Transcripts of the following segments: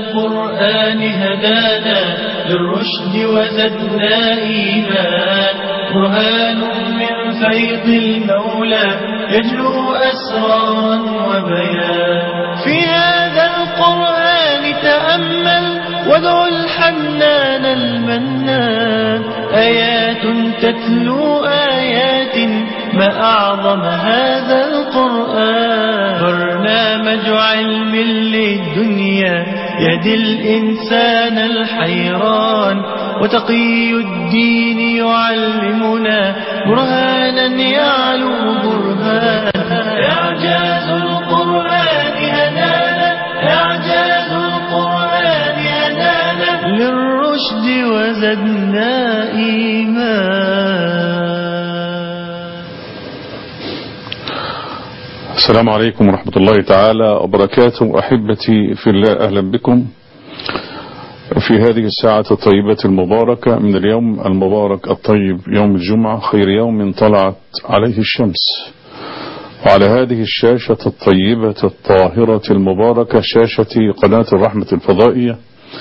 القرآن هدانا للرشد وزدنا إيمان برهان من فيض المولى يجلو أسرارا وبيان في هذا القرآن تأمل وادع الحنان المنان آيات تتلو آيات ما أعظم هذا القرآن برنامج علم للدنيا يهدي الإنسان الحيران وتقي الدين يعلمنا برهانا يعلو برهان إعجاز القرآن هدانا إعجاز القرآن هدانا للرشد وزدنا إيمان السلام عليكم ورحمة الله تعالى وبركاته أحبتي في الله أهلا بكم في هذه الساعة الطيبة المباركة من اليوم المبارك الطيب يوم الجمعة خير يوم طلعت عليه الشمس وعلى هذه الشاشة الطيبة الطاهرة المباركة شاشة قناة الرحمة الفضائية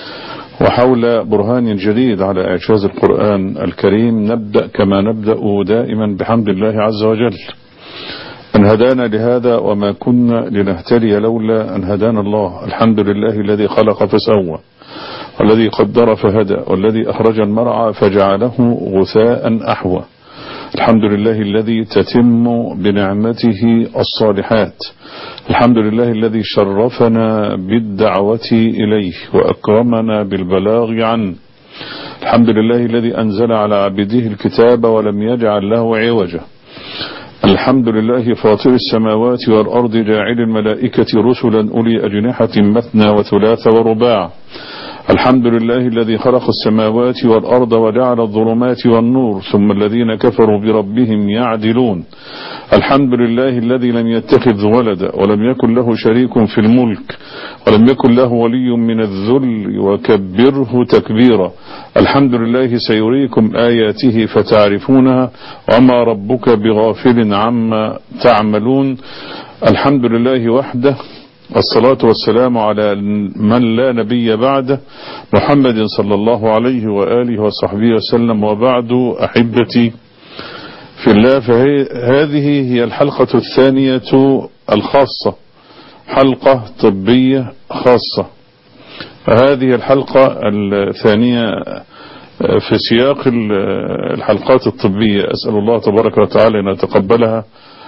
وحول برهان جديد على إعجاز القرآن الكريم نبدأ كما نبدأ دائما بحمد الله عز وجل أن هدانا لهذا وما كنا لنهتدي لولا أن هدانا الله الحمد لله الذي خلق فسوى والذي قدر فهدى والذي أخرج المرعى فجعله غثاء أحوى الحمد لله الذي تتم بنعمته الصالحات الحمد لله الذي شرفنا بالدعوة إليه وأكرمنا بالبلاغ عنه الحمد لله الذي أنزل على عبده الكتاب ولم يجعل له عوجا الحمد لله فاطر السماوات والأرض جاعل الملائكة رسلا أولي أجنحة مثنى وثلاث ورباع الحمد لله الذي خلق السماوات والأرض وجعل الظلمات والنور ثم الذين كفروا بربهم يعدلون الحمد لله الذي لم يتخذ ولدا ولم يكن له شريك في الملك ولم يكن له ولي من الذل وكبره تكبيرا الحمد لله سيريكم آياته فتعرفونها وما ربك بغافل عما تعملون الحمد لله وحده والصلاة والسلام على من لا نبي بعده محمد صلى الله عليه وآله وصحبه وسلم وبعد أحبتي في الله فهذه هي الحلقة الثانية الخاصة حلقة طبية خاصة هذه الحلقة الثانية في سياق الحلقات الطبية أسأل الله تبارك وتعالى أن يتقبلها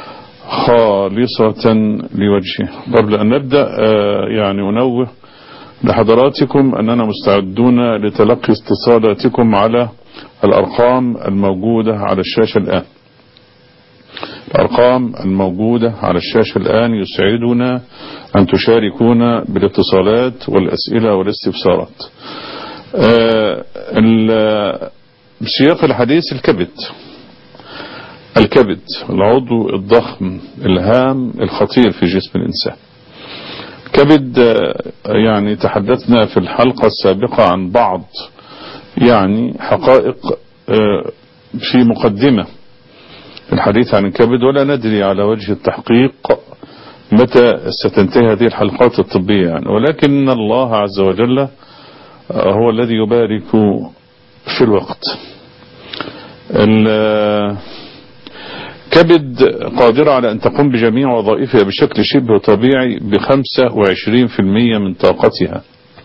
خالصة لوجهه قبل أن نبدأ يعني أنوه لحضراتكم أننا مستعدون لتلقي اتصالاتكم على الأرقام الموجودة على الشاشة الآن الأرقام الموجودة على الشاشة الآن يسعدنا أن تشاركونا بالاتصالات والأسئلة والاستفسارات سياق الحديث الكبد الكبد العضو الضخم الهام الخطير في جسم الإنسان كبد يعني تحدثنا في الحلقة السابقة عن بعض يعني حقائق في مقدمة الحديث عن الكبد ولا ندري على وجه التحقيق متى ستنتهي هذه الحلقات الطبية يعني ولكن الله عز وجل هو الذي يبارك في الوقت كبد قادرة على أن تقوم بجميع وظائفها بشكل شبه طبيعي بخمسة وعشرين في المية من طاقتها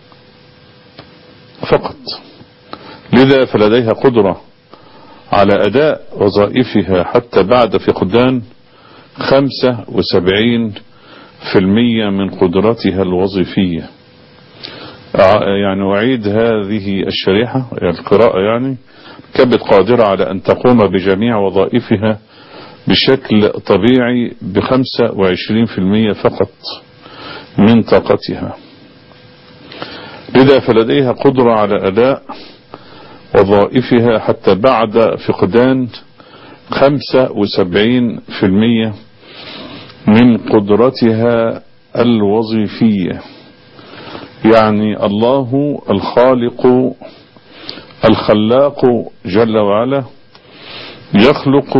فقط لذا فلديها قدرة على أداء وظائفها حتى بعد فقدان خمسة وسبعين في المية من قدرتها الوظيفية يعني أعيد هذه الشريحة القراءة يعني كبد قادرة على أن تقوم بجميع وظائفها بشكل طبيعي بخمسة وعشرين في المية فقط من طاقتها لذا فلديها قدرة على أداء وظائفها حتى بعد فقدان خمسة وسبعين في المية من قدرتها الوظيفية يعني الله الخالق الخلاق جل وعلا يخلق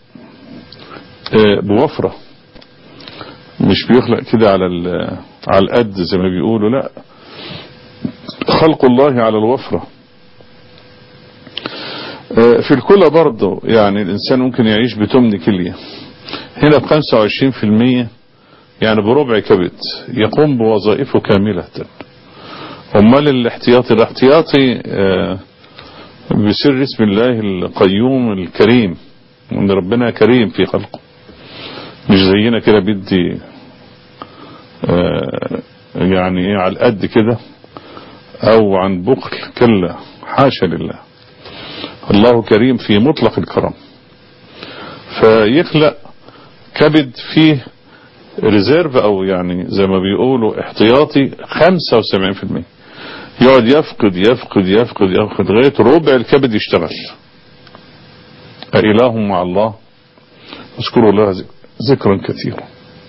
بوفرة مش بيخلق كده على على القد زي ما بيقولوا لا خلق الله على الوفرة في الكلى برضه يعني الإنسان ممكن يعيش بتمن كلية هنا بخمسة وعشرين في المية يعني بربع كبد يقوم بوظائفه كاملة امال الاحتياطي الاحتياطي بسر اسم الله القيوم الكريم وان ربنا كريم في خلقه مش زينا كده بدي يعني ايه على القد كده او عن بخل كلا حاشا لله الله كريم في مطلق الكرم فيخلق كبد فيه ريزيرف او يعني زي ما بيقولوا احتياطي 75% يقعد يفقد يفقد يفقد يفقد لغايه ربع الكبد يشتغل أإله مع الله اذكروا الله ذكرا كثيرا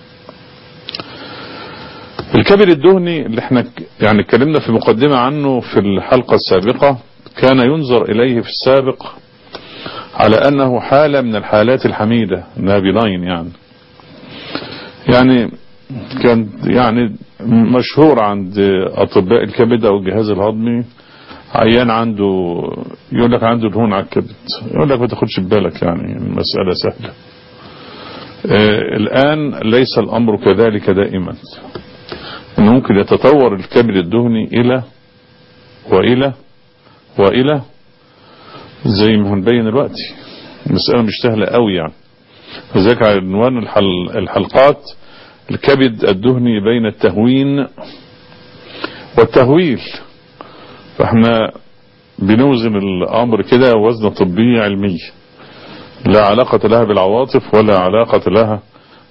الكبد الدهني اللي احنا يعني اتكلمنا في مقدمة عنه في الحلقة السابقة كان ينظر إليه في السابق على أنه حالة من الحالات الحميدة انها بناين يعني يعني كان يعني مشهور عند أطباء الكبد أو الجهاز الهضمي عيان عنده يقول لك عنده دهون على الكبد يقول لك ما تاخدش بالك يعني المسألة سهلة آه الآن ليس الأمر كذلك دائما إنه ممكن يتطور الكبد الدهني إلى وإلى وإلى زي ما هنبين دلوقتي المسألة مش سهلة قوي يعني وذلك عنوان الحل الحلقات الكبد الدهني بين التهوين والتهويل فاحنا بنوزن الامر كده وزن طبي علمي لا علاقة لها بالعواطف ولا علاقة لها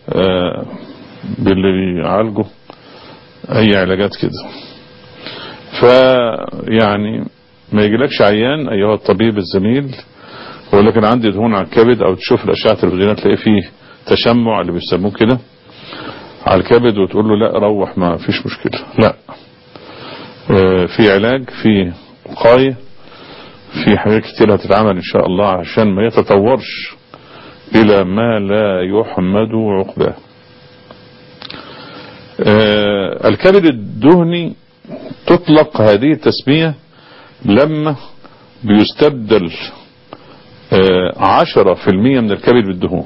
باللي بيعالجه اي علاجات كده فيعني ما يجيلكش عيان ايها الطبيب الزميل يقول لك انا عندي دهون على الكبد او تشوف الاشعه التلفزيونيه تلاقي فيه تشمع اللي بيسموه كده على الكبد وتقول له لا روح ما فيش مشكله لا اه في علاج في وقايه في حاجات كتير هتتعمل ان شاء الله عشان ما يتطورش الى ما لا يحمد عقباه اه الكبد الدهني تطلق هذه التسميه لما بيستبدل عشرة في المية من الكبد بالدهون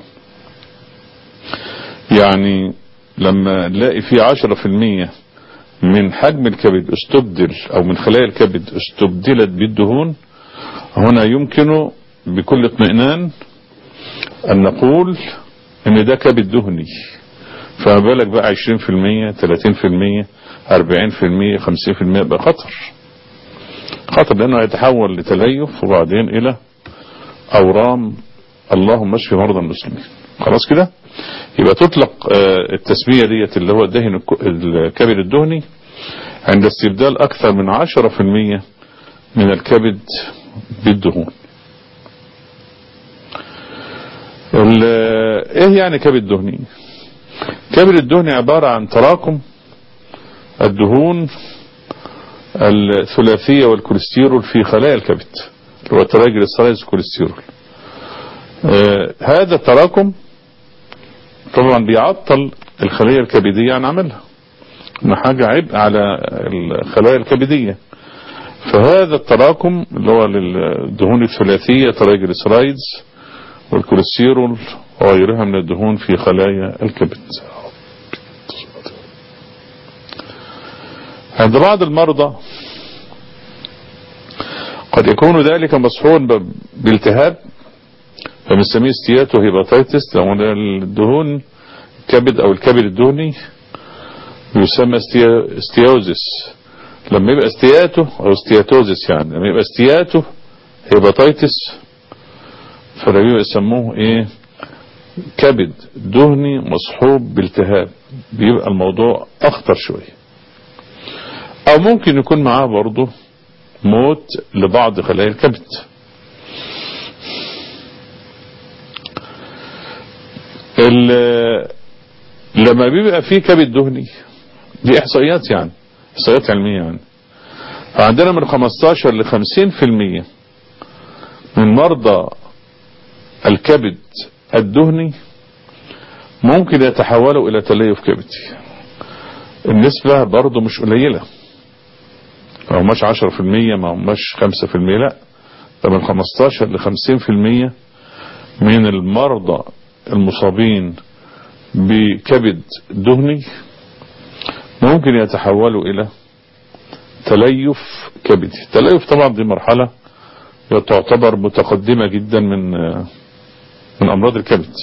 يعني لما نلاقي في عشرة في المية من حجم الكبد استبدل او من خلايا الكبد استبدلت بالدهون هنا يمكن بكل اطمئنان ان نقول ان ده كبد دهني فما بالك بقى عشرين في المية تلاتين في المية اربعين في المية خمسين في المية بقى خطر خطر لانه يتحول لتليف وبعدين الى اورام اللهم اشف مرضى المسلمين خلاص كده يبقى تطلق التسمية ديت اللي هو الدهن الكبد الدهني عند استبدال اكثر من عشرة في المية من الكبد بالدهون ايه يعني كبد دهني كبد الدهني عبارة عن تراكم الدهون الثلاثية والكوليسترول في خلايا الكبد اللي هو تراجليسيرايدز كوليسترول آه هذا التراكم طبعا بيعطل الخلايا الكبدية عن عملها ما حاجة عبء على الخلايا الكبدية فهذا التراكم اللي هو للدهون الثلاثية تراجليسيرايدز والكوليسترول وغيرها من الدهون في خلايا الكبد عند بعض المرضى قد يكون ذلك مصحون بالتهاب فبنسميه استياتو هيباتيتس لو الدهون كبد او الكبد الدهني يسمى استيوزس لما يبقى استياتو او استياتوزس يعني لما يبقى استياتو هيباتيتس فده يسموه ايه كبد دهني مصحوب بالتهاب بيبقى الموضوع اخطر شويه او ممكن يكون معاه برضه موت لبعض خلايا الكبد لما بيبقى فيه كبد دهني دي احصائيات يعني احصائيات علمية يعني فعندنا من 15 ل 50% من مرضى الكبد الدهني ممكن يتحولوا الى تليف كبدي النسبة برضه مش قليلة ما هماش 10% ما هماش 5% لا ده من 15 ل 50% من المرضى المصابين بكبد دهني ممكن يتحولوا الى تليف كبدي التليف طبعا دي مرحلة تعتبر متقدمة جدا من من امراض الكبد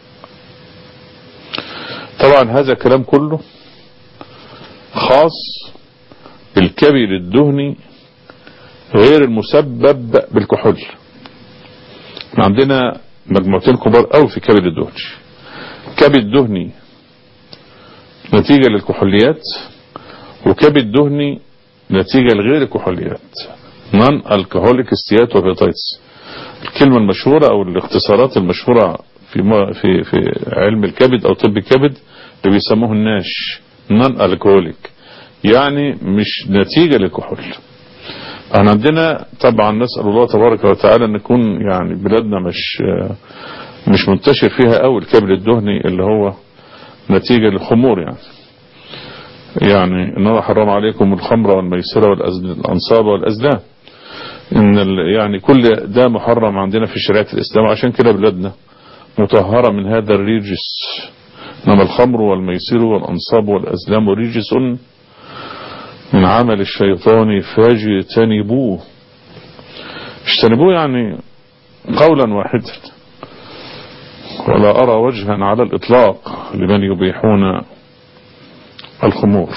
طبعا هذا الكلام كله خاص بالكبد الدهني غير المسبب بالكحول احنا عندنا مجموعتين كبار قوي في كبد الدهني كبد دهني نتيجة للكحوليات وكبد دهني نتيجة لغير الكحوليات نون الكهوليك ستيات وفيتايتس الكلمة المشهورة او الاختصارات المشهورة في في في علم الكبد او طب الكبد اللي بيسموه الناش نون الكهوليك يعني مش نتيجة للكحول احنا عندنا طبعا نسأل الله تبارك وتعالى ان نكون يعني بلادنا مش مش منتشر فيها قوي الكبد الدهني اللي هو نتيجة للخمور يعني يعني ان الله حرم عليكم الخمر والميسرة والانصاب والازلام ان يعني كل ده محرم عندنا في شريعة الاسلام عشان كده بلادنا مطهرة من هذا الريجس انما الخمر والميسر والانصاب والازلام ريجس من عمل الشيطان فاجتنبوه اجتنبوه يعني قولا واحدا ولا أرى وجها على الإطلاق لمن يبيحون الخمور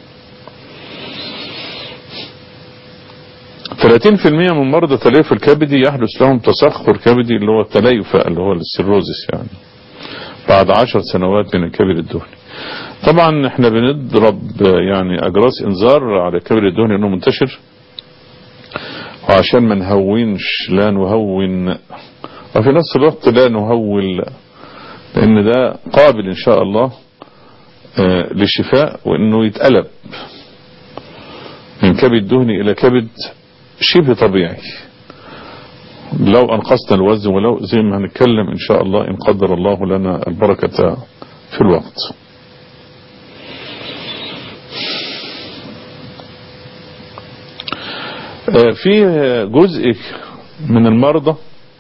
30% من مرضى تليف الكبدي يحدث لهم تسخر كبدي اللي هو التليف اللي هو السيروزس يعني بعد عشر سنوات من الكبد الدهني طبعا احنا بنضرب يعني اجراس انذار على الكبد الدهني انه منتشر وعشان ما نهونش لا نهون وفي نفس الوقت لا نهول لان ده قابل ان شاء الله اه للشفاء وانه يتقلب من كبد دهني الى كبد شبه طبيعي لو انقصنا الوزن ولو زي ما هنتكلم ان شاء الله ان قدر الله لنا البركة في الوقت في جزء من المرضى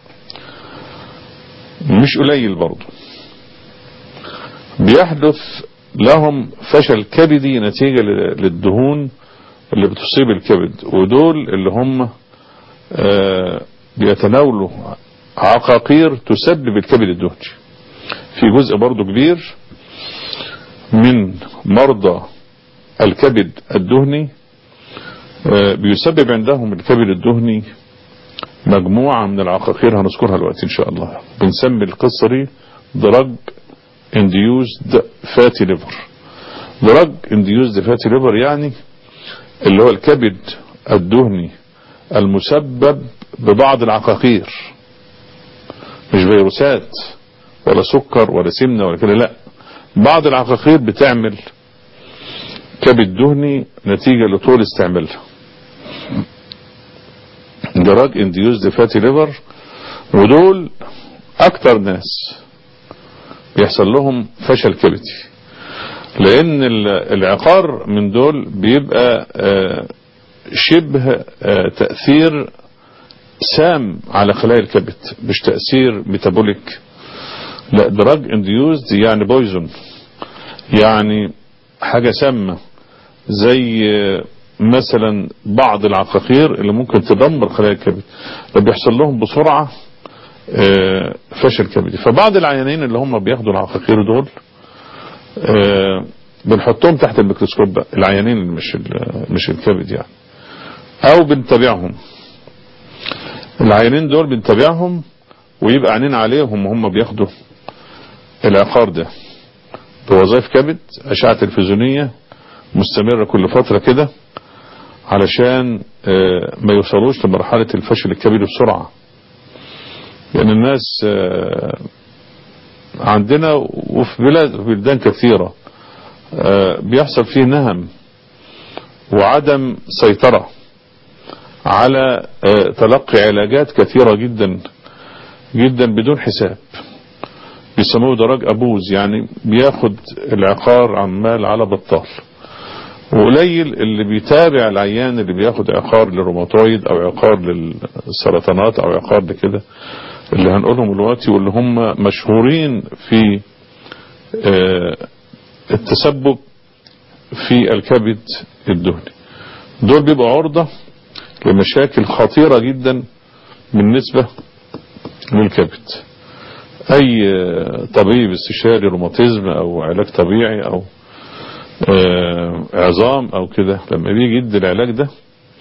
مش قليل برضه بيحدث لهم فشل كبدي نتيجة للدهون اللي بتصيب الكبد ودول اللي هم بيتناولوا عقاقير تسبب الكبد الدهني في جزء برضه كبير من مرضى الكبد الدهني بيسبب عندهم الكبد الدهني مجموعة من العقاقير هنذكرها دلوقتي ان شاء الله بنسمي القصة دي drug induced fatty liver drug induced fatty liver يعني اللي هو الكبد الدهني المسبب ببعض العقاقير مش فيروسات ولا سكر ولا سمنة ولا كده لا بعض العقاقير بتعمل كبد دهني نتيجة لطول استعمالها دراج انديوزد فاتي ليفر ودول اكتر ناس بيحصل لهم فشل كبدي لان العقار من دول بيبقى شبه تأثير سام على خلايا الكبد مش تأثير ميتابوليك لا دراج انديوزد يعني بويزون يعني حاجة سامة زي مثلا بعض العقاقير اللي ممكن تدمر خلايا الكبد بيحصل لهم بسرعة فشل كبدي فبعض العيانين اللي هم بياخدوا العقاقير دول بنحطهم تحت الميكروسكوب بقى العيانين اللي مش مش الكبد يعني او بنتابعهم العيانين دول بنتابعهم ويبقى عينين عليهم وهم بياخدوا العقار ده بوظائف كبد اشعة تلفزيونية مستمرة كل فترة كده علشان ما يوصلوش لمرحلة الفشل الكبدي بسرعة لان الناس عندنا وفي بلاد في بلدان كثيرة بيحصل فيه نهم وعدم سيطرة على تلقي علاجات كثيرة جدا جدا بدون حساب بيسموه دراج ابوز يعني بياخد العقار عمال على بطال وقليل اللي بيتابع العيان اللي بياخد عقار للروماتويد او عقار للسرطانات او عقار لكده اللي هنقولهم دلوقتي واللي هم مشهورين في آه التسبب في الكبد الدهني دول بيبقوا عرضة لمشاكل خطيرة جدا بالنسبة للكبد اي طبيب استشاري روماتيزم او علاج طبيعي او عظام او كده لما بيجي يدي العلاج ده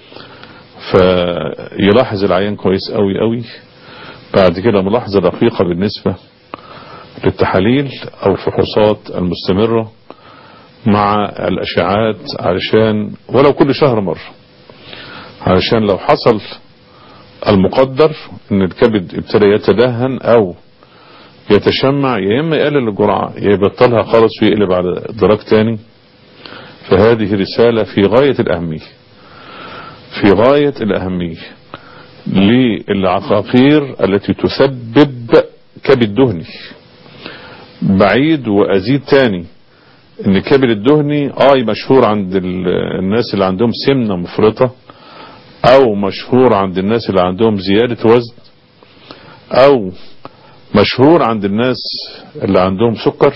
فيلاحظ العيان كويس قوي قوي بعد كده ملاحظة دقيقة بالنسبة للتحاليل او الفحوصات المستمرة مع الاشعاعات علشان ولو كل شهر مرة علشان لو حصل المقدر ان الكبد ابتدى يتدهن او يتشمع يا اما يقلل الجرعة يا يبطلها خالص ويقلب على دراج تاني فهذه رسالة في غاية الأهمية في غاية الأهمية للعقاقير التي تسبب كبد دهني بعيد وأزيد تاني ان الكبد الدهني اه مشهور عند الناس اللي عندهم سمنة مفرطة او مشهور عند الناس اللي عندهم زيادة وزن او مشهور عند الناس اللي عندهم سكر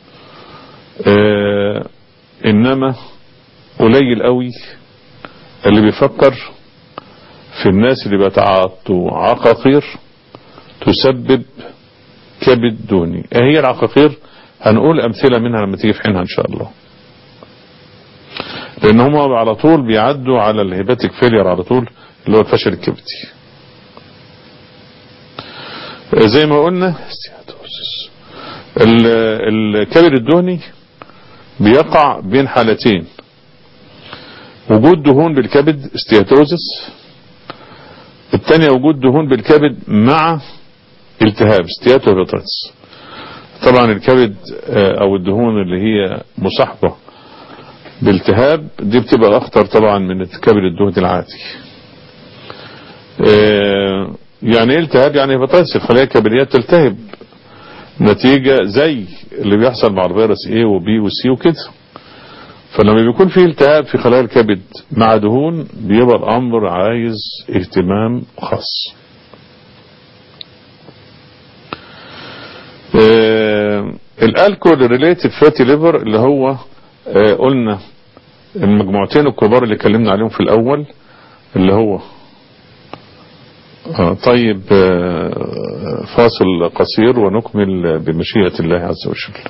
آه انما قليل قوي اللي بيفكر في الناس اللي بيتعاطوا عقاقير تسبب كبد دهني ايه هي العقاقير هنقول امثلة منها لما تيجي في حينها ان شاء الله لان هم على طول بيعدوا على الهيباتيك فيلير على طول اللي هو الفشل الكبدي زي ما قلنا الكبد الدهني بيقع بين حالتين وجود دهون بالكبد استياتوزس الثانية وجود دهون بالكبد مع التهاب استياتو هيباتيتس طبعا الكبد او الدهون اللي هي مصاحبة بالتهاب دي بتبقى اخطر طبعا من الكبد الدهني العادي يعني ايه التهاب يعني هيباتيتس الخلايا الكبدية تلتهب نتيجة زي اللي بيحصل مع الفيروس A وبي وسي وكده فلما بيكون فيه التهاب في خلايا الكبد مع دهون بيبقى الامر عايز اهتمام خاص آه الالكول ريليتد فاتي ليفر اللي هو آه قلنا المجموعتين الكبار اللي اتكلمنا عليهم في الاول اللي هو آه طيب فاصل قصير ونكمل بمشيئة الله عز وجل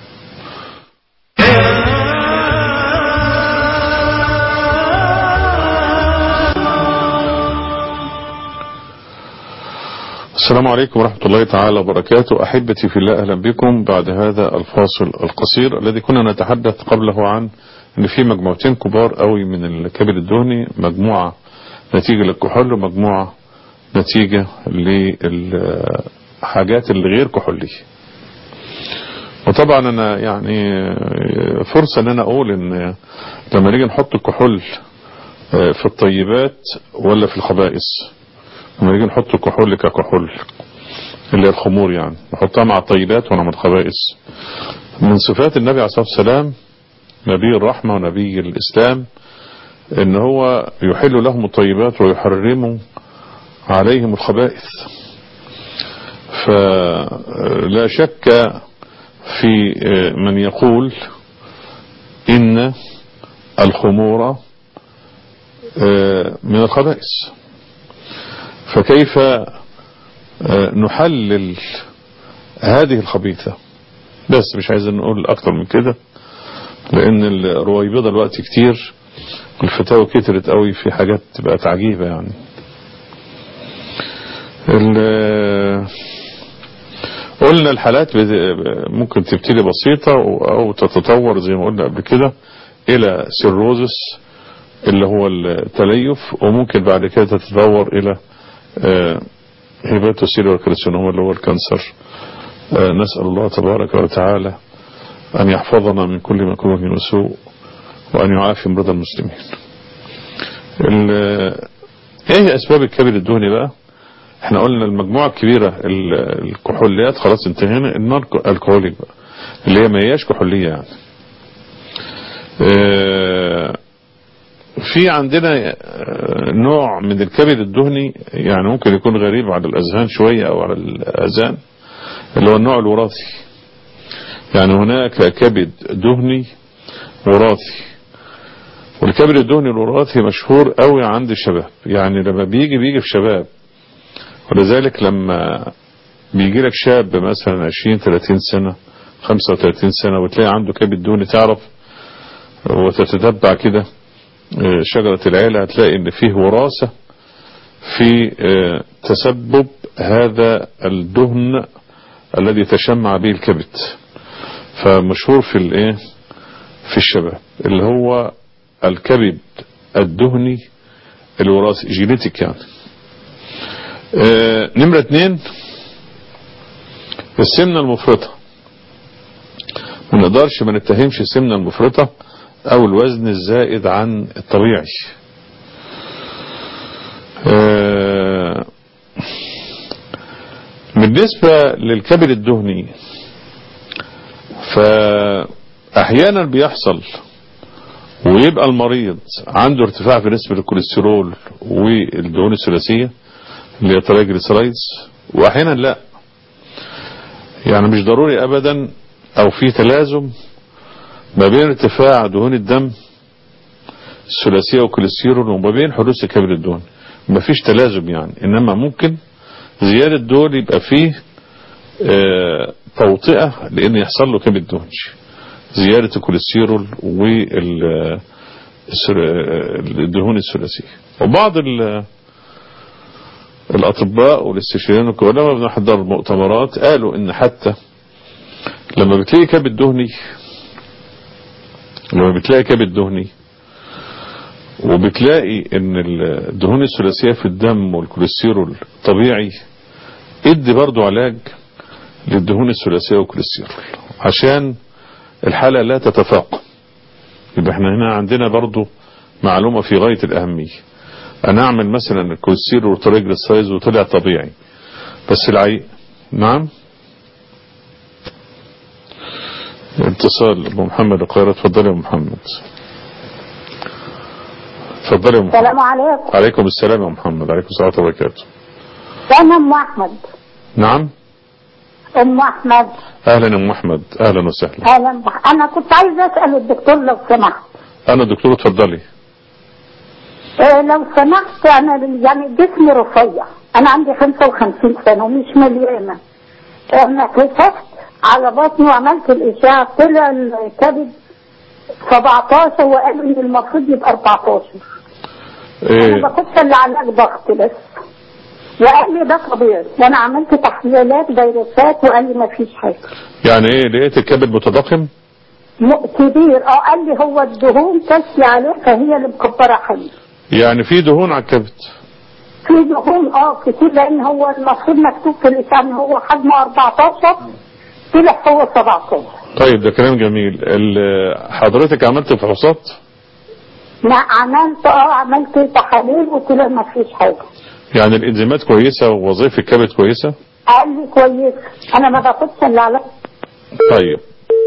السلام عليكم ورحمة الله تعالى وبركاته أحبتي في الله أهلا بكم بعد هذا الفاصل القصير الذي كنا نتحدث قبله عن أن في مجموعتين كبار قوي من الكبد الدهني مجموعة نتيجة للكحول ومجموعة نتيجة للحاجات اللي غير كحولية وطبعا انا يعني فرصة ان انا اقول ان لما نيجي نحط الكحول في الطيبات ولا في الخبائث لما نيجي نحط الكحول ككحول اللي هي الخمور يعني نحطها مع الطيبات ولا مع الخبائث من صفات النبي عليه الصلاة والسلام نبي الرحمة ونبي الإسلام ان هو يحل لهم الطيبات ويحرموا عليهم الخبائث فلا شك في من يقول إن الخمور من الخبائث فكيف نحلل هذه الخبيثة بس مش عايز نقول أكتر من كده لأن الرويبضة الوقت كتير والفتاوى كترت قوي في حاجات بقت عجيبة يعني قلنا الحالات ممكن تبتدي بسيطة او تتطور زي ما قلنا قبل كده الى سيروزس اللي هو التليف وممكن بعد كده تتطور الى هيباتوسيلور كارسينوما اللي هو الكانسر نسأل الله تبارك وتعالى ان يحفظنا من كل مكروه وسوء وان يعافي مرضى المسلمين ايه اسباب الكبد الدهني بقى احنا قلنا المجموعة الكبيرة الكحوليات خلاص انتهينا النار الكحوليك بقى اللي هي ما هياش كحولية يعني اه في عندنا نوع من الكبد الدهني يعني ممكن يكون غريب على الأذهان شوية أو على الأذان اللي هو النوع الوراثي يعني هناك كبد دهني وراثي والكبد الدهني الوراثي مشهور قوي عند الشباب يعني لما بيجي بيجي في شباب ولذلك لما بيجي لك شاب مثلا 20 30 سنة 35 سنة وتلاقي عنده كبد دهني تعرف وتتتبع كده شجرة العيلة هتلاقي ان فيه وراثة في تسبب هذا الدهن الذي تشمع به الكبد فمشهور في الايه في الشباب اللي هو الكبد الدهني الوراثي جينيتيك يعني آه نمرة اتنين السمنة المفرطة ما نقدرش ما نتهمش السمنة المفرطة او الوزن الزائد عن الطبيعي آه بالنسبة للكبد الدهني فاحيانا بيحصل ويبقى المريض عنده ارتفاع في نسبة الكوليسترول والدهون الثلاثية اللي هي ترايجليسرايدز واحيانا لا يعني مش ضروري ابدا او في تلازم ما بين ارتفاع دهون الدم الثلاثية والكوليسترول وما بين حدوث كبد الدهن ما فيش تلازم يعني انما ممكن زيادة دول يبقى فيه اه توطئة لان يحصل له كبد دهني زيادة الكوليسترول والدهون الثلاثية وبعض الأطباء والاستشاريين والعلماء بنحضر المؤتمرات قالوا إن حتى لما بتلاقي كبد دهني لما بتلاقي كبد دهني وبتلاقي ان الدهون الثلاثية في الدم والكوليسترول طبيعي ادي برضو علاج للدهون الثلاثية والكوليسترول عشان الحالة لا تتفاقم يبقى احنا هنا عندنا برضو معلومة في غاية الأهمية أنا أعمل مثلا الكوليسترول والتريجليسرايدز وطلع طبيعي بس العي نعم اتصال ابو محمد القاهرة اتفضل يا محمد اتفضل يا محمد السلام عليكم عليكم السلام يا محمد عليكم السلام ورحمة الله وبركاته انا ام احمد نعم ام احمد اهلا يا ام احمد اهلا وسهلا اهلا بح- انا كنت عايزه اسال الدكتور لو سمحت انا دكتور اتفضلي إيه لو سمحت انا يعني جسمي رفيع انا عندي 55 سنه ومش مليانه انا كشفت على بطني وعملت الاشاعه طلع الكبد 17 وقالوا ان المفروض يبقى 14 انا ايه باخدش الا علاج ضغط بس وقال لي ده طبيعي وانا عملت تحليلات فيروسات وقال لي ما فيش حاجه يعني ايه لقيت الكبد متضخم م- كبير اه قال لي هو الدهون تسلي عليه فهي اللي مكبره حجمه يعني في دهون على الكبد في دهون اه كتير لان هو المفروض مكتوب في الاشعه ان هو حجمه 14 طلع هو 17 طيب ده كلام جميل ال- حضرتك عملت فحوصات ما عملت اه عملت تحاليل وطلع ما فيش حاجه يعني الانزيمات كويسة ووظائف الكبد كويسة قال لي كويس انا ما باخدش الا علاج طيب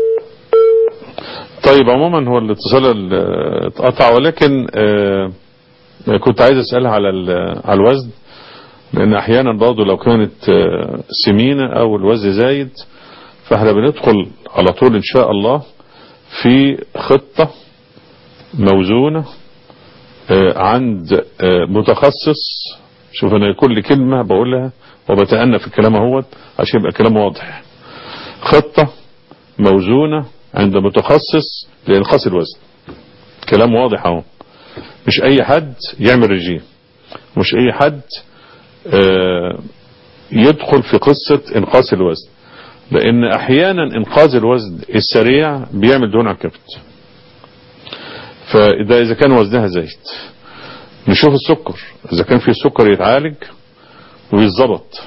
طيب عموما هو الاتصال ال- اتقطع ولكن آه، كنت عايز اسألها على ال- على الوزن لان احيانا برضه لو كانت آه، سمينة او الوزن زايد فاحنا بندخل على طول ان شاء الله في خطة موزونة آه، عند آه، متخصص شوف انا كل كلمة بقولها وبتأنى في الكلام اهوت عشان يبقى كلام واضح خطة موزونة عند متخصص لإنقاص الوزن كلام واضح اهو مش اي حد يعمل رجيم مش اي حد آه، يدخل في قصة انقاص الوزن لان احيانا انقاذ الوزن السريع بيعمل دهون على الكبد فده اذا كان وزنها زايد نشوف السكر اذا كان في سكر يتعالج ويتظبط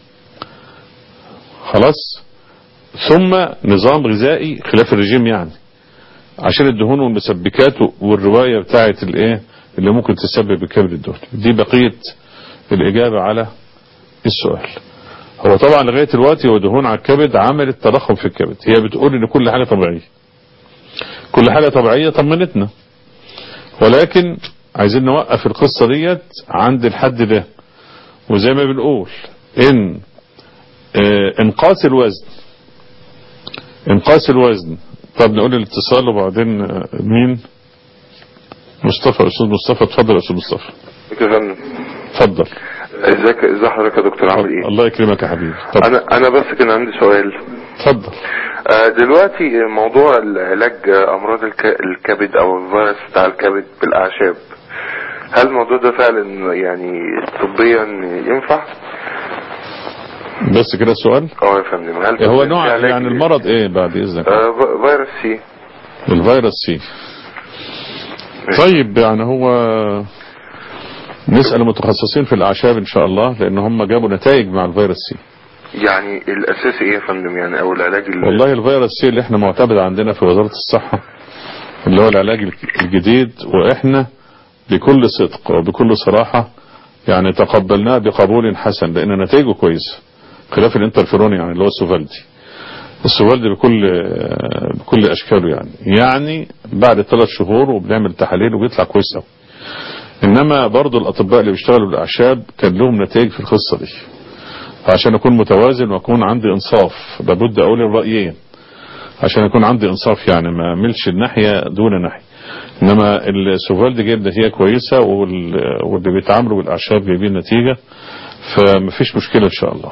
خلاص ثم نظام غذائي خلاف الرجيم يعني عشان الدهون والمسبكات والرواية بتاعت الايه اللي ممكن تسبب الكبد الدهني دي بقية الاجابة على السؤال هو طبعا لغاية دلوقتي هو دهون على الكبد عملت تضخم في الكبد هي بتقول ان كل حاجة طبيعية كل حاجة طبيعية طمنتنا ولكن عايزين نوقف القصة ديت عند الحد ده وزي ما بنقول ان اه انقاص الوزن انقاص الوزن طب نقول الاتصال وبعدين اه مين مصطفى استاذ مصطفى اتفضل يا استاذ مصطفى كده اتفضل ازيك ازي حضرتك يا دكتور عامل ايه الله يكرمك يا حبيبي اتفضل انا انا بس كان عندي سؤال اتفضل آه، دلوقتي موضوع العلاج آه، امراض الك- الكبد او الفيروس بتاع الكبد بالاعشاب هل الموضوع ده فعلا يعني طبيا ينفع؟ بس كده السؤال اه يا فندم هل هو في نوع علاج- يعني المرض ايه بعد اذنك آه، في- فيروس سي الفيروس سي طيب يعني هو نسأل المتخصصين في الأعشاب إن شاء الله لأن هم جابوا نتائج مع الفيروس سي يعني الاساسي ايه يا فندم يعني او العلاج ال- والله الفيروس سي اللي احنا معتمد عندنا في وزارة الصحة اللي هو العلاج الجديد وإحنا بكل صدق وبكل صراحة يعني تقبلناه بقبول حسن لأن نتائجه كويسة خلاف الانترفيرون يعني اللي هو السوفالدي السوفالدي بكل بكل أشكاله يعني يعني بعد ثلاث شهور وبنعمل تحاليل وبيطلع كويس قوي انما برضو الاطباء اللي بيشتغلوا بالاعشاب كان لهم نتائج في القصه دي فعشان اكون متوازن واكون عندي انصاف لابد اقول الرايين عشان يكون عندي انصاف يعني ما اعملش الناحيه دون ناحيه انما السوفالدي جايب نتيجه كويسه وال- واللي بيتعاملوا بالاعشاب جايبين نتيجه فمفيش مشكله ان شاء الله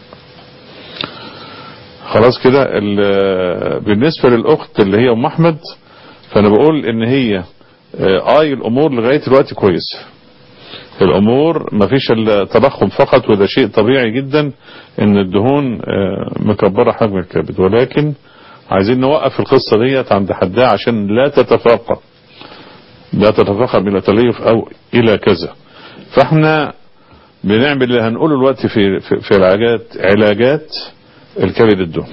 خلاص كده ال- بالنسبه للاخت اللي هي ام احمد فانا بقول ان هي آه، اي الامور لغايه دلوقتي كويسه الامور ما فيش الا تضخم فقط وده شيء طبيعي جدا ان الدهون آه، مكبره حجم الكبد ولكن عايزين نوقف القصه ديت عند حدها عشان لا تتفاقم لا تتفاقم الى تليف او الى كذا فاحنا بنعمل اللي هنقوله دلوقتي في في, في العلاجات علاجات الكبد الدهني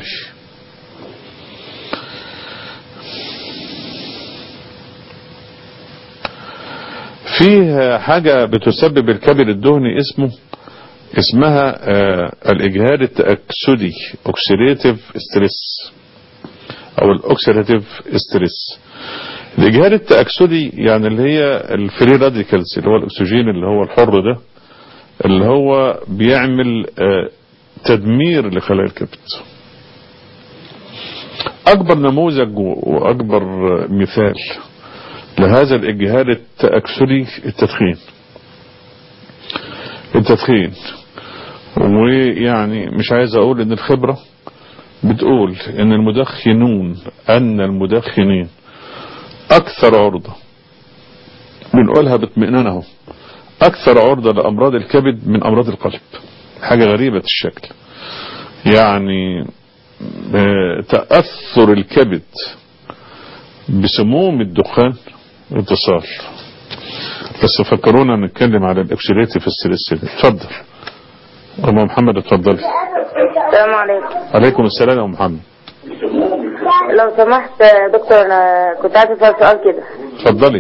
فيه حاجة بتسبب الكبد الدهني اسمه اسمها آه، الإجهاد التأكسدي اوكسيديتيف ستريس أو الأوكسيديتيف ستريس الإجهاد التأكسدي يعني اللي هي الفري راديكالز اللي هو الأكسجين اللي هو الحر ده اللي هو بيعمل آه، تدمير لخلايا الكبد أكبر نموذج و- وأكبر آه، مثال لهذا الإجهاد التأكسدي التدخين التدخين ويعني مش عايز أقول إن الخبرة بتقول إن المدخنون أن المدخنين أكثر عرضة بنقولها باطمئنان اهو أكثر عرضة لأمراض الكبد من أمراض القلب حاجة غريبة الشكل يعني آه، تأثر الكبد بسموم الدخان اتصال بس فكرونا نتكلم على الاكسيديتيف ستريس ده. اتفضل ام محمد اتفضل السلام عليكم عليكم السلام يا ام محمد لو سمحت يا دكتور انا كنت عايز اسال سؤال كده اتفضلي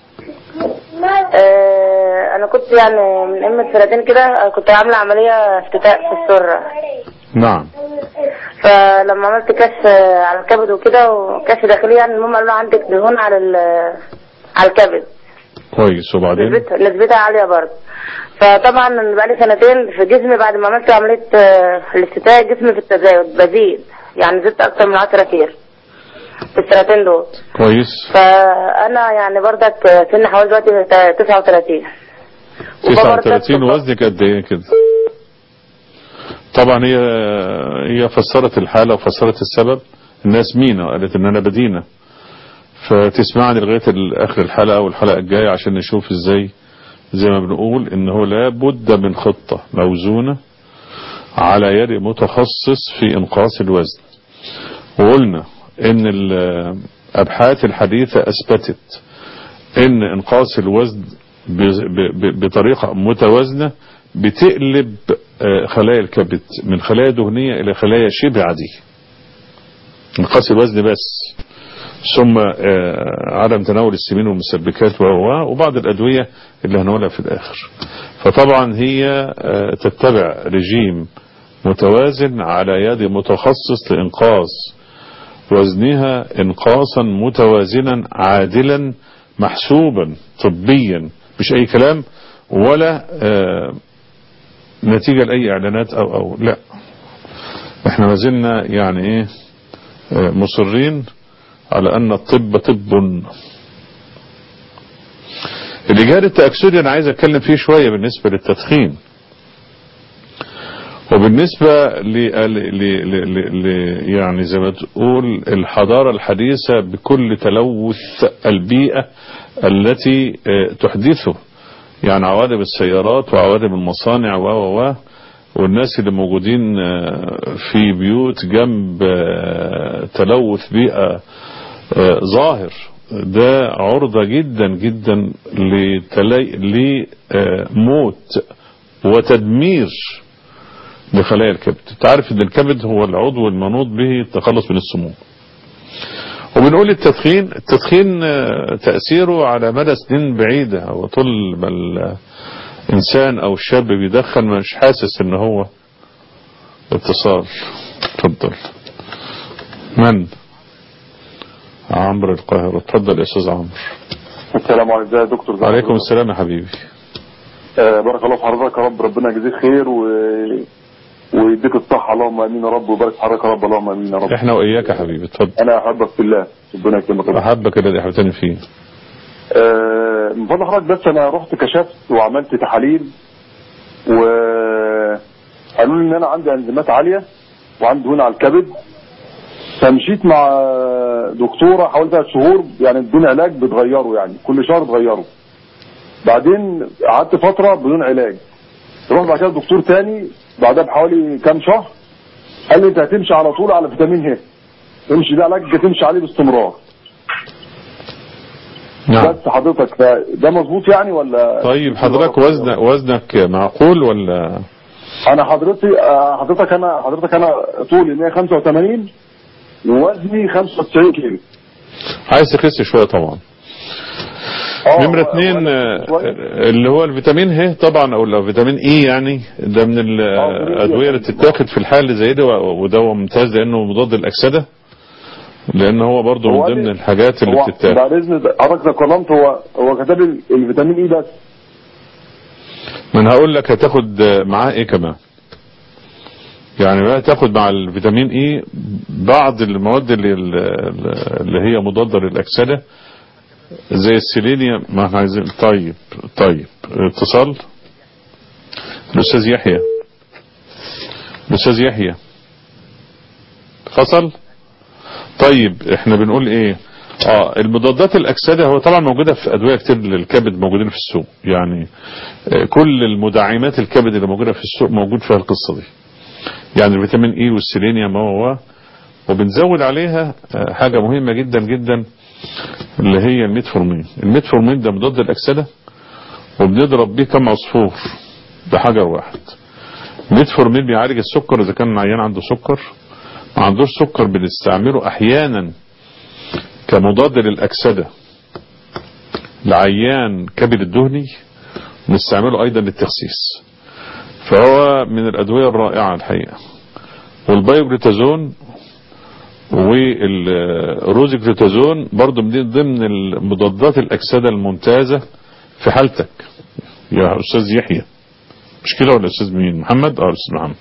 آه، انا كنت يعني من قيمة سنتين كده كنت عاملة عملية افتتاء في السرة نعم فلما عملت كشف على الكبد وكده وكشف داخلي يعني المهم قالوا عندك دهون على ال- على الكبد كويس وبعدين نسبتها نسبتها عالية برضه فطبعا أنا بقالي سنتين في جسمي بعد ما عملت عملية آه، الافتتاء جسمي في التزايد بزيد يعني زدت أكتر من 10 كيلو في السنتين دول كويس فأنا يعني برضك سن حوالي دلوقتي 39 وبابا 39 رتب- وزنك قد ايه كده طبعا هي هي فسرت الحالة وفسرت السبب الناس مينا قالت ان انا بدينة فتسمعني لغاية اخر الحلقة والحلقة الجاية عشان نشوف ازاي زي ما بنقول انه لا بد من خطة موزونة على يد متخصص في انقاص الوزن وقلنا ان الابحاث الحديثة اثبتت ان انقاص الوزن ب- ب- بطريقة متوازنة بتقلب آه، خلايا الكبد من خلايا دهنية الى خلايا شبه عادية انقاص الوزن بس ثم آه، عدم تناول السمين والمسبكات و- وبعض الأدوية اللي هنقولها في الآخر فطبعا هي آه، تتبع رجيم متوازن على يد متخصص لإنقاص وزنها انقاصا متوازنا عادلا محسوبا طبيا مش اي كلام ولا آه نتيجة لاي اعلانات او او لا احنا ما زلنا يعني ايه آه مصرين على ان الطب طب الإيجاد التأكسدي أنا عايز أتكلم فيه شوية بالنسبة للتدخين وبالنسبة ل... ل... ل... ل... ل... يعني زي ما تقول الحضارة الحديثة بكل تلوث البيئة التي تحدثه يعني عوادم السيارات وعوادم المصانع و و و والناس اللي موجودين في بيوت جنب تلوث بيئة ظاهر ده عرضة جدا جدا لتلي... لموت وتدمير لخلايا الكبد تعرف ان الكبد هو العضو المنوط به التخلص من السموم وبنقول التدخين التدخين تأثيره على مدى سنين بعيدة وطول ما الإنسان أو الشاب بيدخن مش حاسس ان هو اتصال اتفضل من عمرو القاهرة اتفضل يا استاذ عمرو السلام عليكم يا دكتور عليكم السلام يا حبيبي آه بارك الله في حضرتك يا رب ربنا يجزيك خير و... ويديك الصحة اللهم امين يا رب وبارك في حضرتك يا رب اللهم امين يا رب احنا واياك يا حبيبي اتفضل انا احبك في الله ربنا يكرمك احبك الذي احببتني فيه آه من فضل حضرتك بس انا رحت كشفت وعملت تحاليل و قالوا لي ان انا عندي انزيمات عالية وعندي دهون على الكبد فمشيت مع دكتورة حوالي ثلاث شهور يعني بدون علاج بتغيره يعني كل شهر تغيره بعدين قعدت فترة بدون علاج رحت بعد كده دكتور تاني بعدها بحوالي كام شهر قال لي انت هتمشي على طول على فيتامين ه امشي ده علاج تمشي عليه باستمرار نعم بس حضرتك ده مظبوط يعني ولا طيب حضرتك وزن وزنك معقول ولا انا حضرتي حضرتك انا حضرتك انا طولي 185 ووزني 95 كيلو عايز تخس شوية طبعا نمرة اتنين اللي هو الفيتامين ه طبعا او الفيتامين اي يعني ده من الادوية اللي بتتاخد في الحال اللي زي ده وده ممتاز لانه مضاد الاكسدة لان هو برضه من ضمن الحاجات اللي بتتاخد بعد اذن حضرتك قلمت هو هو كتب الفيتامين اي بس ما انا هقول لك هتاخد معاه ايه كمان يعني بقى تاخد مع الفيتامين اي بعض المواد اللي, اللي هي مضادة للاكسدة زي السيلينيوم ما احنا عايزين طيب طيب اتصال الاستاذ يحيى الاستاذ يحيى فصل طيب احنا بنقول ايه اه المضادات الاكسده هو طبعا موجوده في ادويه كتير للكبد موجودين في السوق يعني كل المدعمات الكبد اللي موجوده في السوق موجود فيها القصه دي يعني الفيتامين اي والسيلينيوم هو وبنزود عليها حاجه مهمه جدا جدا اللي هي الميتفورمين الميتفورمين ده مضاد الاكسده وبنضرب بيه كم عصفور بحجر واحد الميتفورمين بيعالج السكر اذا كان العيان عنده سكر ما عندوش سكر بنستعمله احيانا كمضاد للاكسده لعيان كبد الدهني نستعمله ايضا للتخسيس فهو من الادويه الرائعه الحقيقه والبايوجليتازون والروزيجليتازون برضو من ضمن المضادات الاكسده الممتازه في حالتك يا استاذ يحيى مش كده ولا استاذ مين محمد اه استاذ محمد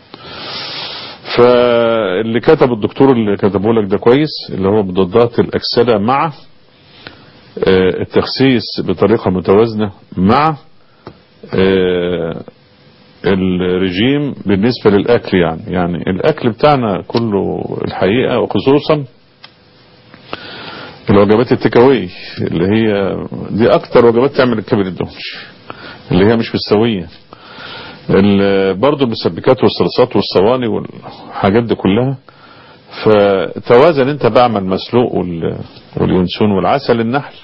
فاللي كتب الدكتور اللي كتبه لك ده كويس اللي هو مضادات الاكسده مع التخسيس بطريقه متوازنه مع الرجيم بالنسبة للأكل يعني يعني الأكل بتاعنا كله الحقيقة وخصوصا الوجبات التكاوي اللي هي دي أكتر وجبات تعمل الكبد الدهني اللي هي مش مستوية برضه المسبكات والصلصات والصواني والحاجات دي كلها فتوازن انت بقى مع المسلوق واليونسون والعسل النحل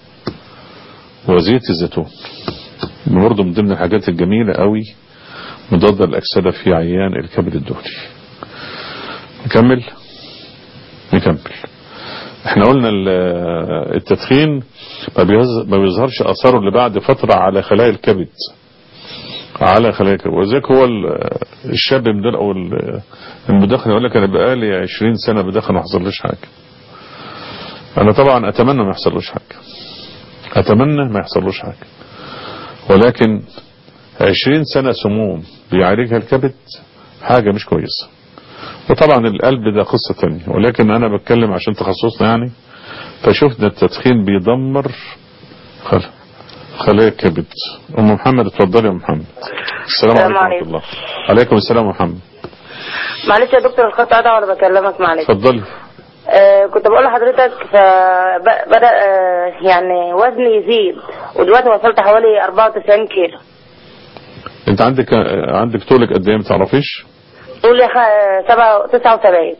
وزيت الزيتون برضه من ضمن الحاجات الجميلة قوي مضاد الأكسدة في عيان الكبد الدهني نكمل نكمل احنا قلنا التدخين ما بيظهرش اثاره اللي بعد فترة على خلايا الكبد على خلايا الكبد وذلك هو الشاب من او المدخن يقول لك انا بقالي 20 سنة بدخن ما حصلش حاجة انا طبعا اتمنى ما يحصلوش حاجة اتمنى ما يحصلوش حاجة ولكن عشرين سنة سموم بيعالجها الكبد حاجة مش كويسة وطبعا القلب ده قصة تانية ولكن انا بتكلم عشان تخصصنا يعني فشفنا التدخين بيدمر خل... خلايا الكبد ام محمد اتفضلي يا ام محمد السلام السلام عليكم ورحمة عليكم. الله عليكم السلام يا محمد معلش يا دكتور الخط قطع وانا بكلمك معلش اتفضلي آه كنت بقول لحضرتك فبدأ آه يعني وزني يزيد ودلوقتي وصلت حوالي 94 كيلو انت عندك عندك طولك قد ايه ما تعرفيش طولي خ- سبعة 79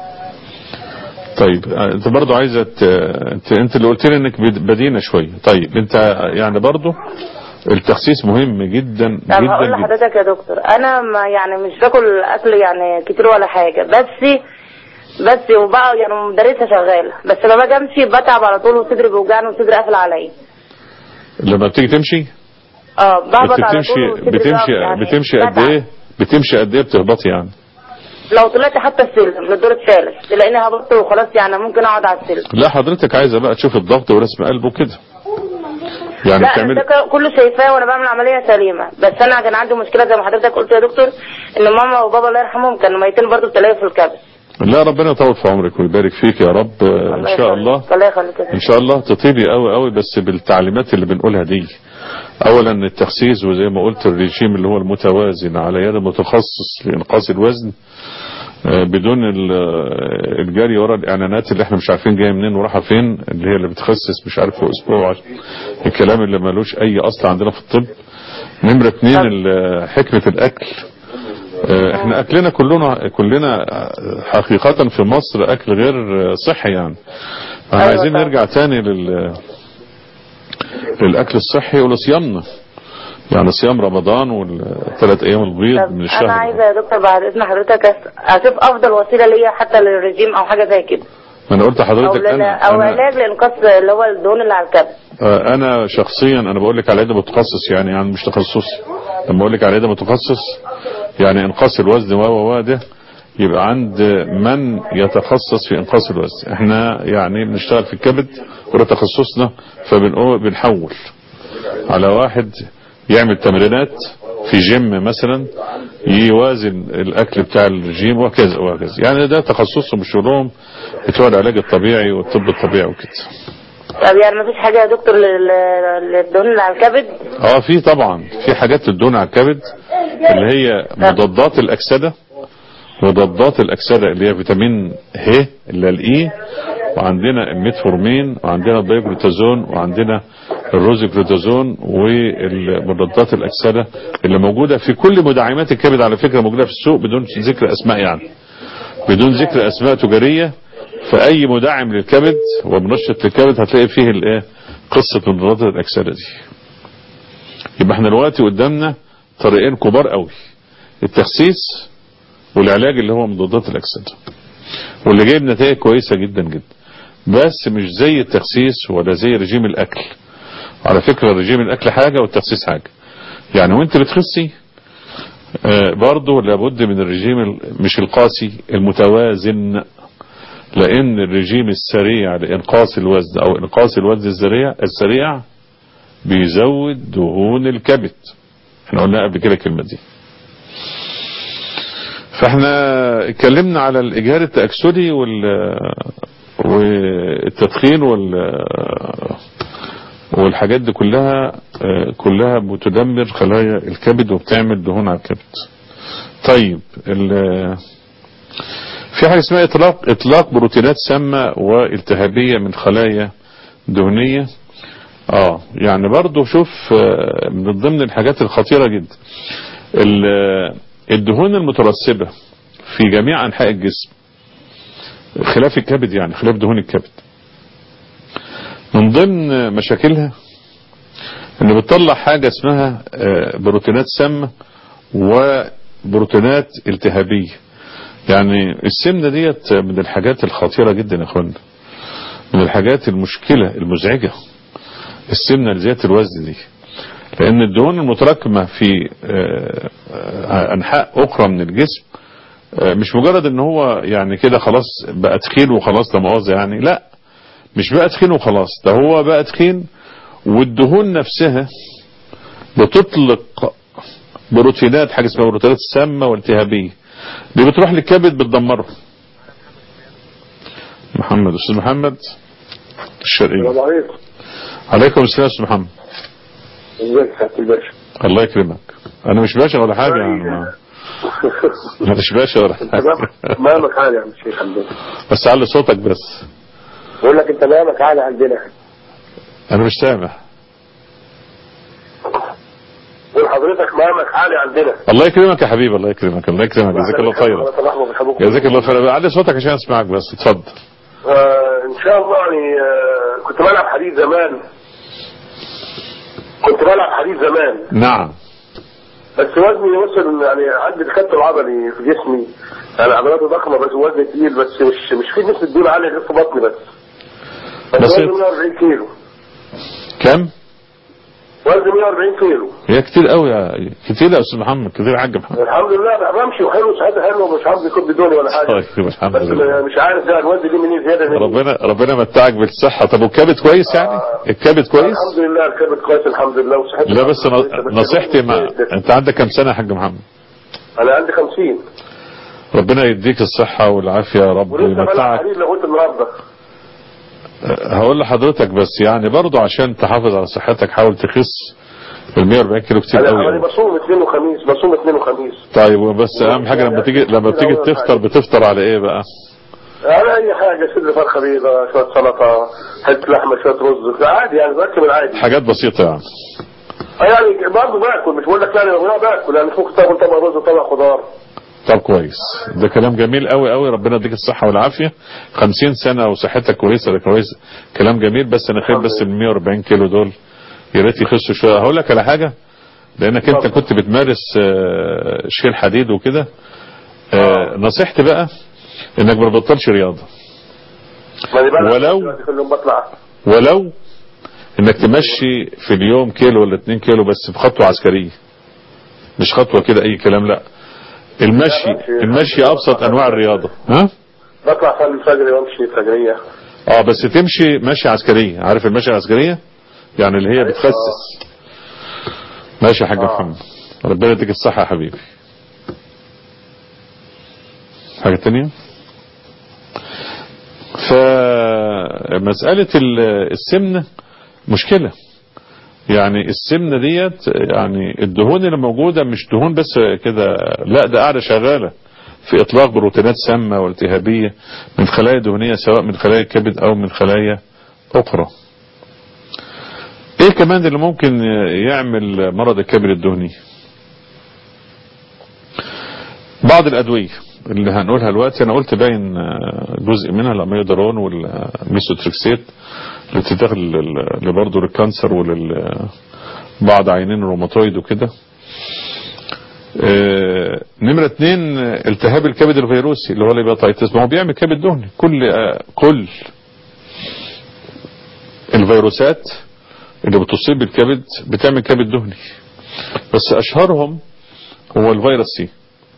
طيب انت برضو عايزه ت- انت انت اللي قلت لي انك بد- بدينه شويه طيب انت يعني برضو التخسيس مهم جدا طب هقول جدا جدا لحضرتك يا دكتور انا ما يعني مش باكل اكل يعني كتير ولا حاجه بس بس وبقى يعني مدرسه شغاله بس لما باجي امشي بتعب على طول وصدري بيوجعني وصدري قافل عليا لما بتيجي تمشي اه بهبط على بتمشي طول وصدري بتمشي بيقف يعني بتمشي قد بتعب. ايه بتمشي قد ايه بتهبطي يعني لو طلعت حتى السلم للدور الثالث تلاقيني هبطت وخلاص يعني ممكن اقعد على السلم لا حضرتك عايزه بقى تشوف الضغط ورسم قلب وكده يعني لا بتعمل ده ك- كله شايفاه وانا بعمل عمليه سليمه بس انا كان عندي مشكله زي ما حضرتك قلت يا دكتور ان ماما وبابا الله يرحمهم كانوا ميتين برضه بتلاقي في الكبد لا ربنا يطول في عمرك ويبارك فيك يا رب ان شاء الله الله يخليك يا ان شاء الله تطيبي قوي قوي بس بالتعليمات اللي بنقولها دي اولا التخسيس وزي ما قلت الرجيم اللي هو المتوازن على يد متخصص لانقاص الوزن آه، بدون ال- آه، الجري ورا الاعلانات اللي احنا مش عارفين جايه منين ورايحه فين اللي هي اللي بتخسس مش عارف في اسبوع الكلام اللي ملوش اي اصل عندنا في الطب نمره اتنين ال- حكمه الاكل آه، احنا اكلنا كلنا كلنا آه، حقيقة في مصر اكل غير آه، صحي يعني احنا أيوة عايزين طبعا. نرجع تاني لل للاكل الصحي ولصيامنا يعني صيام رمضان والثلاث ايام البيض طب من انا الشهر عايزه يا دكتور بعد اذن حضرتك أس- اشوف افضل وسيله ليا حتى للرجيم او حاجه زي كده ما انا قلت او لحضرتك لل- انا او انا, علاج لانقاص اللي هو الدهون اللي على الكبد آه، أنا شخصيا انا بقول لك على يد متخصص يعني يعني مش تخصصي لما اقول لك على يد متخصص يعني انقاص الوزن و و و ده يبقى عند من يتخصص في انقاص الوزن احنا يعني بنشتغل في الكبد وده تخصصنا فبنحول على واحد يعمل تمرينات في جيم مثلا يوازن الاكل بتاع الرجيم وكذا وهكذا يعني ده تخصصهم شغلهم بتوع العلاج الطبيعي والطب الطبيعي وكده طب يعني مفيش حاجه يا دكتور لل- للدهون اللي على الكبد اه في طبعا في حاجات تدون على الكبد اللي هي مضادات الاكسده مضادات الاكسده اللي هي فيتامين ه اللي هي الاي وعندنا الميتفورمين وعندنا الدايجلوتازون وعندنا الروزيكلوتازون والمضادات الاكسده اللي موجوده في كل مدعمات الكبد على فكره موجوده في السوق بدون ذكر اسماء يعني بدون ذكر اسماء تجاريه فاي مدعم للكبد ومنشط للكبد هتلاقي فيه الايه قصه مضادات الاكسده دي يبقى احنا دلوقتي قدامنا طريقين كبار قوي التخسيس والعلاج اللي هو مضادات الاكسده واللي جايب نتائج كويسه جدا جدا بس مش زي التخسيس ولا زي رجيم الاكل على فكره رجيم الاكل حاجه والتخسيس حاجه يعني وانت بتخسي آه، برضه لابد من الرجيم ال- مش القاسي المتوازن لان الرجيم السريع لانقاص الوزن او انقاص الوزن السريع السريع بيزود دهون الكبد احنا قلنا قبل كده الكلمه دي فاحنا اتكلمنا على الاجهاد التاكسدي وال والتدخين وال والحاجات دي كلها آه، كلها بتدمر خلايا الكبد وبتعمل دهون على الكبد طيب ال- في حاجه اسمها اطلاق اطلاق بروتينات سامه والتهابيه من خلايا دهنيه اه يعني برضو شوف آه، من ضمن الحاجات الخطيره جدا ال- الدهون المترسبه في جميع انحاء الجسم خلاف الكبد يعني خلاف دهون الكبد من ضمن مشاكلها ان بتطلع حاجة اسمها آه، بروتينات سامة وبروتينات التهابية يعني السمنة ديت من الحاجات الخطيرة جدا يا اخوانا من الحاجات المشكلة المزعجة السمنة لزيادة الوزن دي لان الدهون المتراكمة في آه، آه، انحاء اخرى من الجسم آه، مش مجرد ان هو يعني كده خلاص بقى تخين وخلاص لا مؤاخذة يعني لا مش بقى تخين وخلاص ده هو بقى تخين والدهون نفسها بتطلق بروتينات حاجه اسمها بروتينات سامه والتهابيه دي بتروح للكبد بتدمره محمد استاذ محمد الشرقي السلام عليكم عليكم السلام استاذ محمد ازيك يا سعاده الباشا الله يكرمك انا مش باشا ولا حاجه يعني ما- انا مش باشا ولا حاجه تمام مامك عالي يا عم الشيخ عندنا بس علي صوتك بس بقول لك انت مامك عالي عندنا انا مش سامع بقول حضرتك مامك عالي عندنا الله يكرمك يا حبيبي الله يكرمك الله يكرمك جزاك الله خيرا جزاك الله خيرا علي صوتك عشان اسمعك بس اتفضل آه ان شاء الله يعني آه كنت بلعب حديد زمان كنت بلعب حديد زمان نعم بس وزني وصل يعني عندي الخط العضلي في جسمي يعني عضلاتي ضخمه بس وزني تقيل بس مش مش في نسبه دهون عاليه غير في بطني بس بس بسيط. وزني 140 كيلو كم وزني 140 كيلو هي كتير قوي يا كتير يا استاذ محمد كتير يا حاج محمد الحمد لله بقى بمشي وحلو صحتي حلوه ومش عاوز يكون بدوني ولا حاجه طيب الحمد بس لله مش عارف ده الوزن دي منين زياده منين ربنا ربنا متعك بالصحه طب والكبد كويس يعني الكبد كويس الحمد لله الكبد كويس الحمد لله وصحتي لا بس كويسة، ن- بس نصيحتي ما انت عندك كم سنه يا حاج محمد انا عندي 50 ربنا يديك الصحه والعافيه يا رب ولسه بلعب ويمتعك حديد لغايه النهارده هقول لحضرتك بس يعني برضو عشان تحافظ على صحتك حاول تخس ال 140 كيلو كتير انا قوي انا بصوم اثنين وخميس بصوم اثنين وخميس طيب بس اهم حاجه لما تيجي لما بتيجي تفطر بتفطر على ايه بقى على اي حاجه صدر فرخه بيضاء شويه سلطه حته لحمه شويه رز عادي يعني باكل العادي حاجات بسيطه يعني آه يعني برضه باكل مش بقول لك لا انا باكل يعني ممكن تاكل طبق رز وطبق خضار طب كويس ده كلام جميل قوي قوي ربنا يديك الصحه والعافيه 50 سنه وصحتك كويسه ده كويس كلام جميل بس انا خايف بس ال 140 كيلو دول يا ريت يخسوا شويه هقول لك على حاجه لانك انت كنت بتمارس آه، شيل حديد وكده آه، نصيحتي بقى انك ما تبطلش رياضه ما أنا بلعب ولو- دلوقتي كل يوم بطلع ولو انك تمشي في اليوم كيلو ولا 2 كيلو بس بخطوه عسكريه مش خطوه كده اي كلام لا المشي المشي ابسط انواع الرياضه ها بطلع صلي الفجر وامشي الفجريه اه بس تمشي ماشي عسكرية عارف المشي العسكرية يعني اللي هي بتخسس ماشي يا حاج محمد ربنا يديك الصحة يا حبيبي حاجة تانية فمسألة ال- السمنة مشكلة يعني السمنة ديت يعني الدهون اللي موجودة مش دهون بس كده لا ده قاعدة شغالة في اطلاق بروتينات سامة والتهابية من خلايا دهنية سواء من خلايا الكبد او من خلايا اخرى ايه كمان اللي ممكن يعمل مرض الكبد الدهني بعض الادوية اللي هنقولها دلوقتي انا قلت باين جزء منها الاميودارون والميسوتريكسيت اللي بتتاخد لل- برضه للكانسر ولبعض عينين الروماتويد وكده آه، نمرة اتنين آه، التهاب الكبد الفيروسي اللي هو الهيباتيتس ما هو بيعمل كبد دهني كل آه، كل الفيروسات اللي بتصيب الكبد بتعمل كبد دهني بس اشهرهم هو الفيروس سي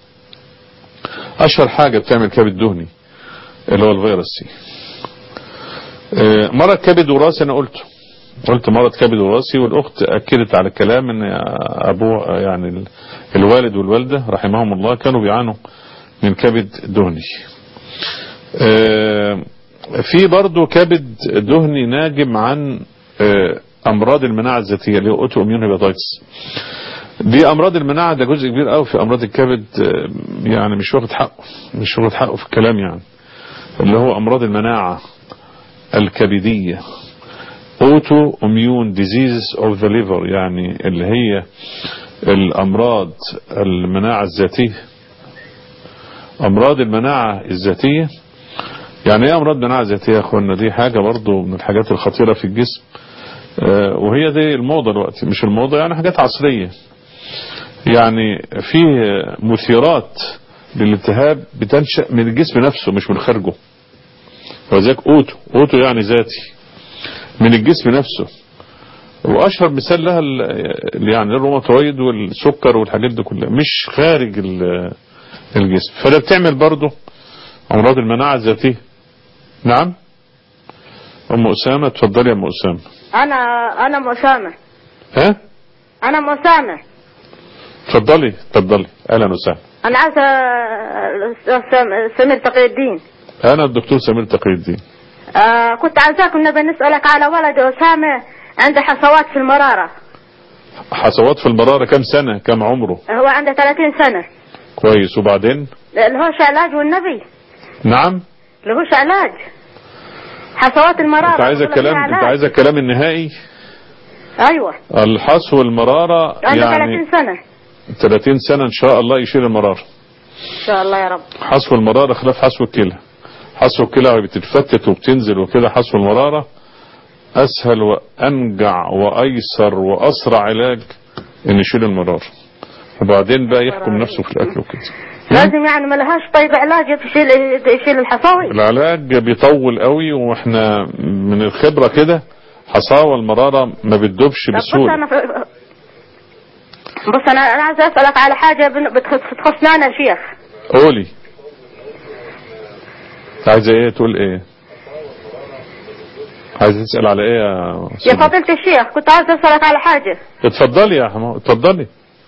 اشهر حاجة بتعمل كبد دهني اللي هو الفيروس سي آه، مرض كبد وراثي انا قلته قلت مرض كبد وراثي والاخت اكدت على الكلام ان ابوه يعني ال- الوالد والوالده رحمهم الله كانوا بيعانوا من كبد دهني آه، في برضه كبد دهني ناجم عن آه، امراض المناعه الذاتيه اللي هو اوتو اميون هيباتايتس دي امراض المناعه ده جزء كبير قوي في امراض الكبد آه، يعني مش واخد حقه مش واخد حقه في الكلام يعني اللي هو امراض المناعه الكبديه اوتو اميون ديزيز اوف ذا ليفر يعني اللي هي الامراض المناعه الذاتيه امراض المناعه الذاتيه يعني ايه امراض مناعه ذاتيه يا اخوانا دي حاجه برضو من الحاجات الخطيره في الجسم آه، وهي دي الموضه دلوقتي مش الموضه يعني حاجات عصريه يعني في مثيرات للالتهاب بتنشا من الجسم نفسه مش من خارجه وذلك اوتو اوتو يعني ذاتي من الجسم نفسه واشهر مثال لها ال- يعني الروماتويد والسكر والحاجات دي كلها مش خارج ال- الجسم فده بتعمل برضه امراض المناعه الذاتيه نعم ام اسامه اتفضلي يا ام اسامه انا انا ام اسامه ها انا ام اسامه اتفضلي اتفضلي اهلا وسهلا انا عايزه الأستاذ سم- سمير تقي الدين انا الدكتور سمير تقي الدين آه كنت عايزاك نبي نسالك على ولد اسامه عنده حصوات في المراره حصوات في المرارة كم سنة كم عمره هو عنده 30 سنه كويس وبعدين لهوش علاج والنبي نعم لهوش علاج حصوات المراره انت عايز يقول لك الكلام لها انت علاج. عايز الكلام النهائي ايوه الحصو المرارة عنده يعني 30 سنه 30 سنة ان شاء الله يشيل المرارة ان شاء الله يا رب حصو المرارة خلاف حصو الكلى حصو الكلى بتتفتت وبتنزل وكده حصو المرارة اسهل وانجع وايسر واسرع علاج ان يشيل المرارة وبعدين بقى يحكم نفسه في الاكل وكده لازم يعني ما لهاش طيب علاج يشيل يشيل الحصاوي العلاج بيطول قوي واحنا من الخبرة كده حصاوى المرارة ما بتدوبش طب بص بسهولة انا في... بص انا انا عايز اسالك على حاجه بن- بتخص بتخصني انا يا شيخ قولي عايزة ايه تقول ايه عايزة تسأل على ايه يا يا سيدي؟ فضيله الشيخ كنت عايز اسالك على حاجه اتفضلي يا حمو اتفضلي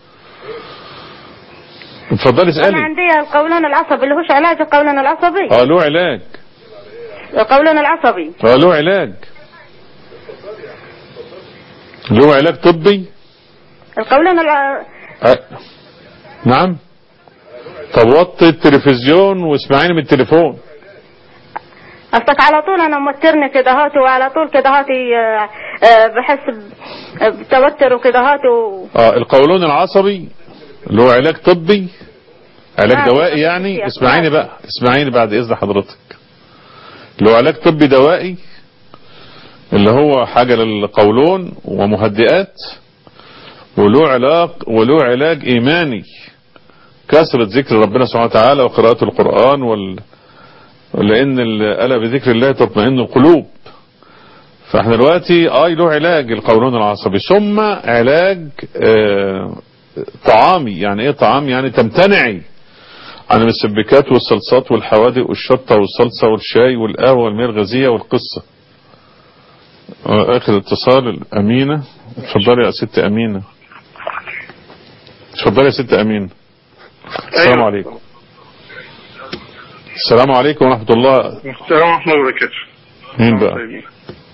اتفضلي انا اسألي عندي القولون العصبي اللي هوش علاج القولون العصبي اه له علاج القولون العصبي اه له علاج له علاج طبي القولون الع... آه. نعم طب وطي التلفزيون واسمعيني من التليفون قصدك على طول انا موترني كده هاتي وعلى طول كده هاتي آه، آه، بحس ب- بتوتر وكده هاتي و... اه القولون العصبي له علاج طبي علاج نعم، دوائي طبي. يعني نعم. اسمعيني بقى اسمعيني بعد اذن حضرتك له علاج طبي دوائي اللي هو حاجة للقولون ومهدئات وله علاج وله علاج ايماني كثرة ذكر ربنا سبحانه وتعالى وقراءة القرآن وال لان ال- الا بذكر الله تطمئن القلوب فاحنا دلوقتي اي له علاج القولون العصبي ثم علاج آه طعامي يعني ايه طعام يعني تمتنعي عن المسبكات والصلصات والحوادق والشطة والصلصة والشاي والقهوة والمياه الغازية والقصة آه، اخر اتصال امينة اتفضلي يا ست امينة اتفضلي يا ست امينة السلام أيوة. عليكم السلام عليكم ورحمة الله السلام ورحمة الله وبركاته مين بقى طيب.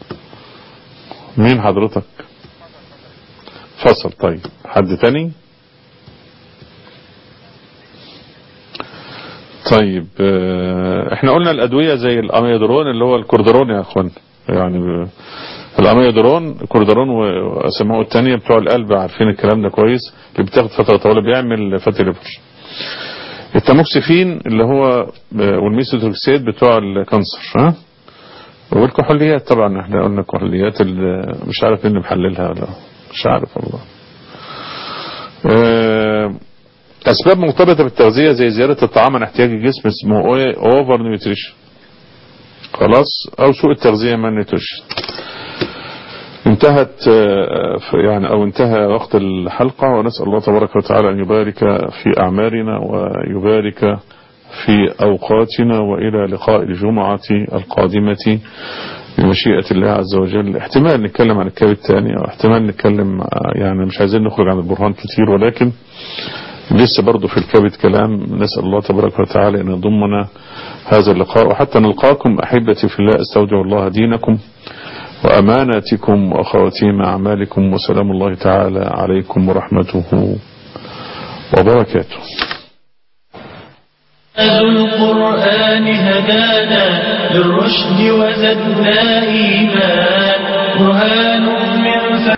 مين حضرتك فصل طيب حد تاني طيب آه، احنا قلنا الادوية زي الاميدرون اللي هو الكوردرون يا اخوان يعني آه، الاميدرون كوردرون واسمائه التانية بتوع القلب عارفين الكلام ده كويس اللي بتاخد فترة طويلة بيعمل فاتي ليفر التاموكسيفين اللي هو آه، والميثوتروكسيد بتوع الكانسر ها والكحوليات طبعا احنا قلنا الكحوليات اللي مش عارف مين اللي محللها ولا مش عارف والله آه، اسباب مرتبطه بالتغذيه زي زياده الطعام عن احتياج الجسم اسمه اوفر نيوتريشن خلاص او سوء التغذيه من نيوتريشن انتهت آه، ف- يعني او انتهى وقت الحلقه ونسال الله تبارك وتعالى ان يبارك في اعمارنا ويبارك في أوقاتنا وإلى لقاء الجمعة القادمة بمشيئة الله عز وجل احتمال نتكلم عن الكتاب الثاني أو احتمال نتكلم آه، يعني مش عايزين نخرج عن البرهان كتير ولكن لسه برضه في الكبد كلام نسأل الله تبارك وتعالى أن يضمنا هذا اللقاء وحتى نلقاكم أحبتي في الله استودع الله دينكم وأماناتكم وخواتيم أعمالكم وسلام الله تعالى عليكم ورحمته وبركاته ذو القرآن هدانا للرشد وزدنا إيمان برهان من